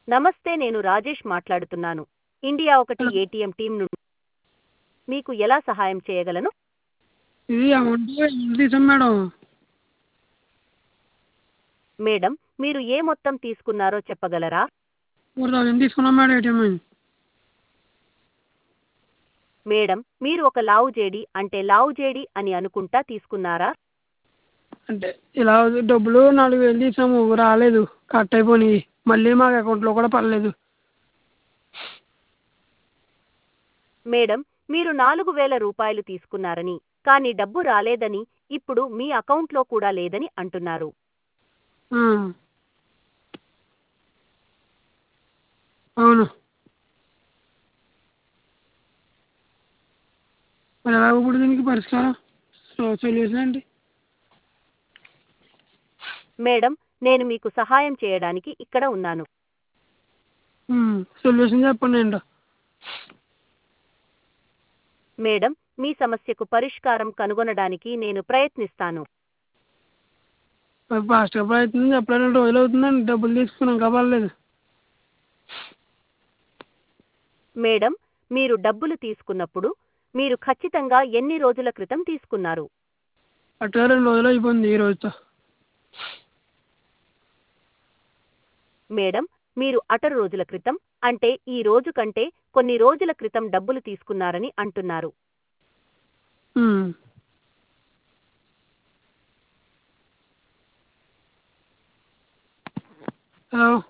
నమస్తే నేను రాజేష్ మాట్లాడుతున్నాను ఇండియా ఒకటి ఏటీఎం టీం నుండి మీకు ఎలా సహాయం చేయగలను ఇది అమౌంట్ ఎంత తీసాం మేడం మేడం మీరు ఏ మొత్తం తీసుకున్నారో చెప్పగలరా ఫోర్ థౌసండ్ తీసుకున్నాం మేడం ఏటీఎం మేడం మీరు ఒక లావు జేడి అంటే లావు జేడి అని అనుకుంటా తీసుకున్నారా అంటే ఇలా డబ్బులు నాలుగు వేలు తీసాము రాలేదు కట్ అయిపోయినాయి మళ్ళీ మాకు అకౌంట్లో కూడా పడలేదు మేడం మీరు నాలుగు వేల రూపాయలు తీసుకున్నారని కానీ డబ్బు రాలేదని ఇప్పుడు మీ అకౌంట్లో కూడా లేదని అంటున్నారు ఆ. అవును మరి ఎలా ఇప్పుడు దీనికి పరిష్కారం సో- సొల్యూషన్ ఏంటి మేడం నేను మీకు సహాయం చేయడానికి ఇక్కడ ఉన్నాను ఉమ్, సొల్యూషన్ చెప్పండి ఏంటో మేడం మీ సమస్యకు పరిష్కారం కనుగొనడానికి నేను ప్రయత్నిస్తాను మరి ఫాస్ట్గా ప్రయత్నం చెప్పలేదు రెండు రోజులు అవుతుందండి డబ్బులు తీసుకున్నాం కాపాడలేదు మేడం మీరు డబ్బులు తీసుకున్నప్పుడు మీరు ఖచ్చితంగా ఎన్ని రోజుల క్రితం తీసుకున్నారు అట్లా రెండు రోజులు అయిపోయింది ఈ రోజుతో మేడం మీరు అటరు రోజుల క్రితం అంటే ఈ రోజు కంటే కొన్ని రోజుల క్రితం డబ్బులు తీసుకున్నారని అంటున్నారు ఉమ్. హలో